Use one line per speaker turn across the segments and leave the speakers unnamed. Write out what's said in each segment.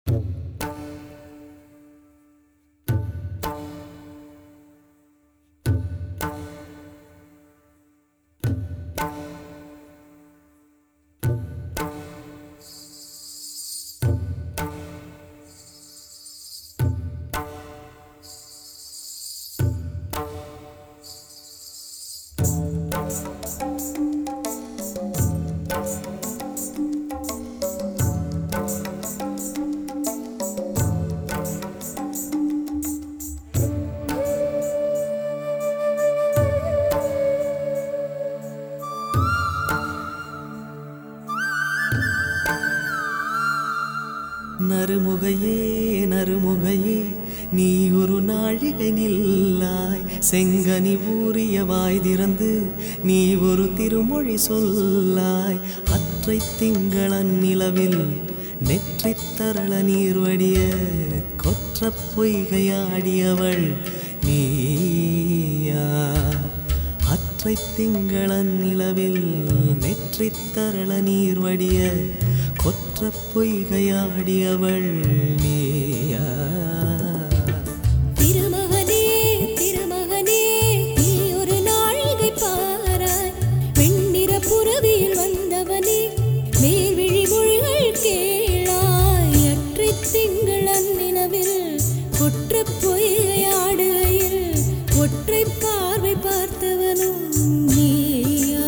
நறுமுகையே நறுமுகையே நீ ஒரு நாழிகை நில்லாய் செங்கனி ஊறிய வாய் திறந்து நீ ஒரு திருமொழி சொல்லாய் அற்றை திங்களன் நிலவில் நெற்றித் தரள நீர் வடிய கொற்ற பொய்கையாடியவள் நீயா அற்றை திங்களன் நிலவில் நெற்றித் தரள நீர் வடிய கொற்ற பொய்கையாடியவள் நீயா
திருமகனே திருமகனே நீ ஒரு நாழிகை பாராய் வெண்ணிற புறவியில் வந்தவனே மேல்விழி மொழிகள் கேளாய் அற்றை திங்கள் அந்நிலவில் கொற்ற பொய்கையாடுகையில் ஒற்றை பார்வை பார்த்தவனும் நீயா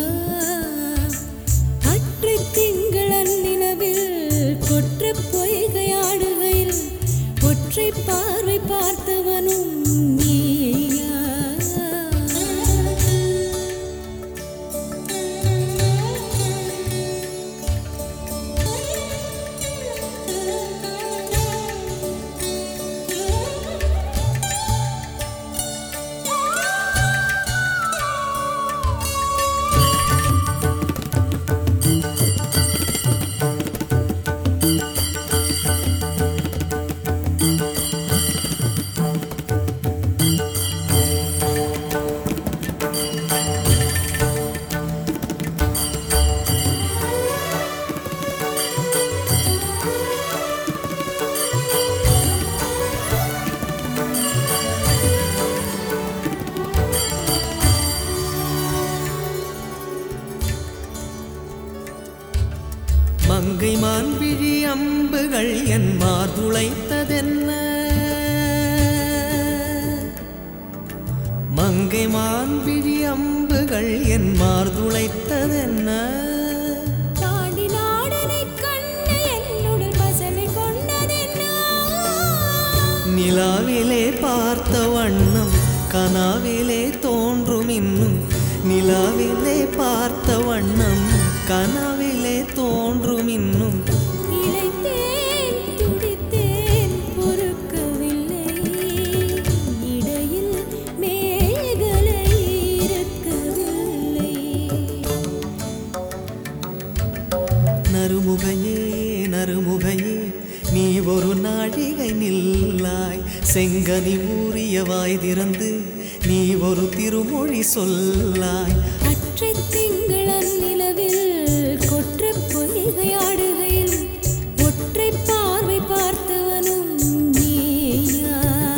அற்றை திங்கள் அந்நிலவில் கொற்ற பொய்கையாடுகையில் ஒற்றை பார்வை பார்த்தவனும் நீயா
மங்கை மான்விழி அம்புகள் என் மார்துளைத்ததென்ன மங்கை மான்விழி அம்புகள் என் மார்துளைத்ததென்ன
தாண்டி நாடனைக் கண்டு என்னுடன் வசனை கொண்டதென்ன
நிலாவிலே பார்த்த வண்ணம் கனாவிலே தோன்றும் இன்னும் நிலாவிலே பார்த்த வண்ணம் கனவிலே தோன்றும் இன்னும்
இளைத்தேன் துடித்தேன் பொறுக்கவில்லை இடையில் மேகலை இருக்கவில்லை
நறுமுகையே நறுமுகையே நீ ஒரு நாழிகை நில்லாய் செங்கனி ஊறிய வாய் திறந்து நீ ஒரு திருமொழி சொல்லாய்
அற்றை திங்களன் நிலவில் கொற்ற பொய்கையாடுகையில் ஒற்றை பார்வை பார்த்தவனும் நீயா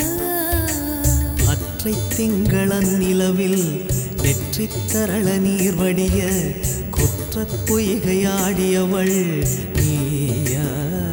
அற்றை திங்களன் நிலவில் வெற்றி தரள நீர் வடிய குற்ற பொய்கையாடியவள் நீயா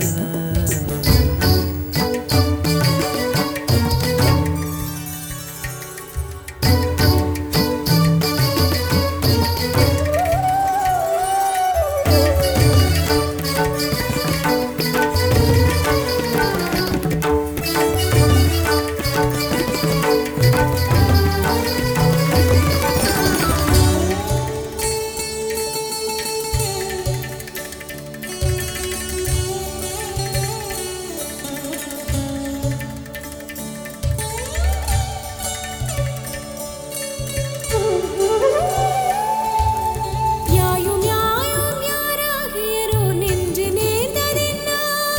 யாயும் யாயும் யாராகியரோ நின்று நேர்ந்ததென்னா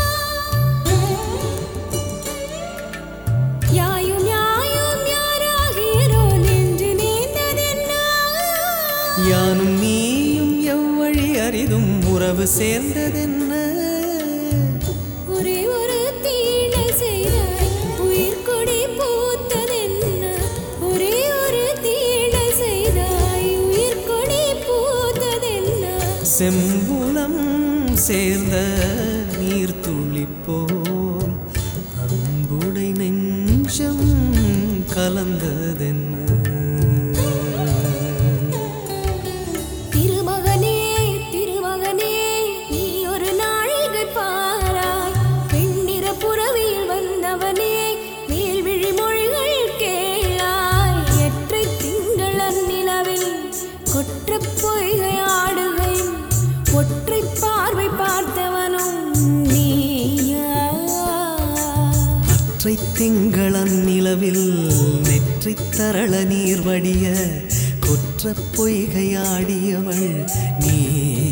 யாயும் யாயும் யாராகியரோ நின்று நேர்ந்ததென்னா
யானும் நீயும் எவ்வழி அரிதும் உறவு சேர்ந்ததென்ன
ஒரே ஒரு
செம்புலம் சேர்ந்த நீர் துளிப்போம் அன்புடை நெஞ்சம் கலந்ததென்ன
திருமகனே திருமகனே நீ ஒரு நாழிகை பாராய் பெண்ணிற புறவியில் வந்தவனே மேல்விழி மொழிகள் கேளாய் எற்றை திங்கள் அந்நிலவில் கொற்ற பொய்கை ஆடுகை ஒற்றை பார்வை பார்த்தவனும் நீயா
அற்றை திங்களன் நிலவில் நெற்றி தரள நீர் வடிய குற்ற பொய்கையாடியவள் நீ